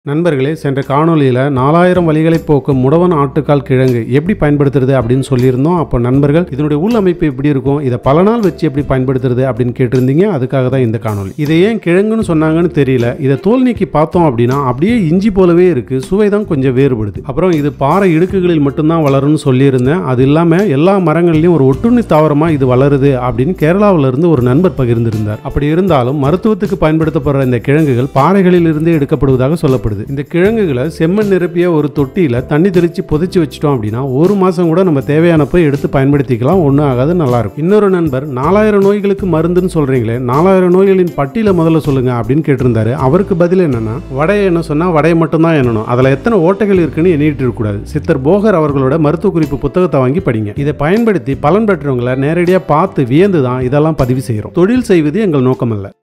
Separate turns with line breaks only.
நண்பர்களே சென்ற காணொளியில் நாலாயிரம் வழிகளை போக்கும் முடவன் ஆட்டுக்கால் கிழங்கு எப்படி பயன்படுத்துறது அப்படின்னு சொல்லியிருந்தோம் அப்போ நண்பர்கள் இதனுடைய உள் அமைப்பு எப்படி இருக்கும் இதை பல நாள் வச்சு எப்படி பயன்படுத்துறது அப்படின்னு கேட்டிருந்தீங்க அதுக்காக தான் இந்த காணொளி இதை ஏன் கிழங்குன்னு சொன்னாங்கன்னு தெரியல இதை தோல் நீக்கி பார்த்தோம் அப்படின்னா அப்படியே இஞ்சி போலவே இருக்கு சுவை தான் கொஞ்சம் வேறுபடுது அப்புறம் இது பாறை இடுக்குகளில் மட்டும்தான் வளரும்னு சொல்லியிருந்தேன் அது இல்லாமல் எல்லா மரங்கள்லையும் ஒரு ஒட்டுண்ணி தாவரமாக இது வளருது அப்படின்னு கேரளாவில இருந்து ஒரு நண்பர் பகிர்ந்திருந்தார் அப்படி இருந்தாலும் மருத்துவத்துக்கு பயன்படுத்தப்படுற இந்த கிழங்குகள் பாறைகளில் இருந்து எடுக்கப்படுவதாக சொல்லப்படுது இந்த கிழங்குகளை செம்மண் நிரப்பிய ஒரு தொட்டியில தண்ணி தெளிச்சு புதைச்சு வச்சிட்டோம் அப்படின்னா ஒரு மாசம் கூட நம்ம தேவையானப்போ எடுத்து பயன்படுத்திக்கலாம் ஒன்றும் ஆகாது நல்லா இருக்கும் இன்னொரு நண்பர் நாலாயிரம் நோய்களுக்கு மருந்துன்னு சொல்றீங்களே நாலாயிரம் நோய்களின் பட்டியலை முதல்ல சொல்லுங்க அப்படின்னு கேட்டிருந்தாரு அவருக்கு பதில் என்னன்னா வடையை என்ன சொன்னா வடையை மட்டும்தான் எண்ணணும் அதுல எத்தனை ஓட்டைகள் இருக்குன்னு எண்ணிட்டு இருக்கக்கூடாது சித்தர் போகர் அவர்களோட மருத்துவ குறிப்பு புத்தகத்தை வாங்கி படிங்க இதை பயன்படுத்தி பலன் பெற்றவங்களை நேரடியாக பார்த்து வியந்து தான் இதெல்லாம் பதிவு செய்கிறோம் தொழில் செய்வது எங்கள் நோக்கம் அல்ல